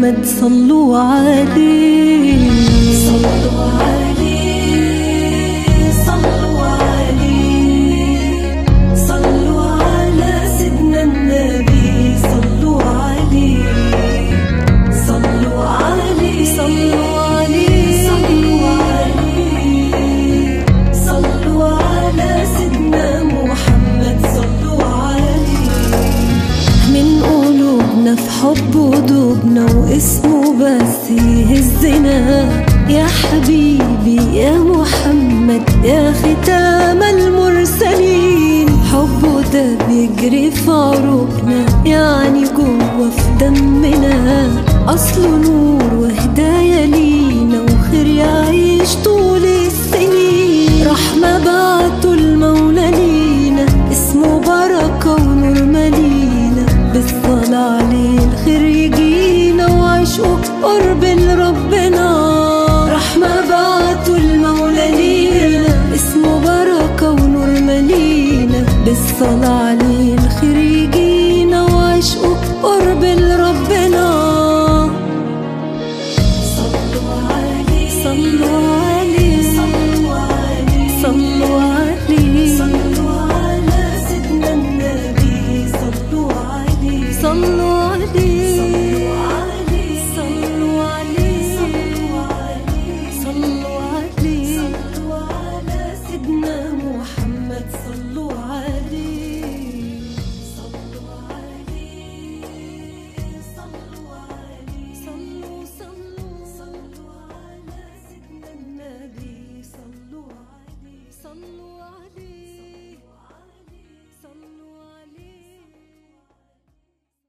محمد صلوا عليه صلوا عليه صلوا عليه صلوا على سيدنا النبي صلوا عليه صلوا عليه صلوا عليه صلوا عليه صلوا على سيدنا محمد صلوا عليه من قلوبنا في حبه دوبنا واسمه بس يهزنا يا حبيبي يا محمد يا ختام المرسلين حبه ده بيجري في عروقنا يعني جوه في دمنا أصله نور وهداية لينا وخير يعيش طول السنين رحمة بعته المولى لينا اسمه بركة ونور ملينا بالصلاة عليه الخير يجينا وعشقه قرب لربنا رحمة بعته المولى لينا اسمه بركة ونور ملينا بالصلاة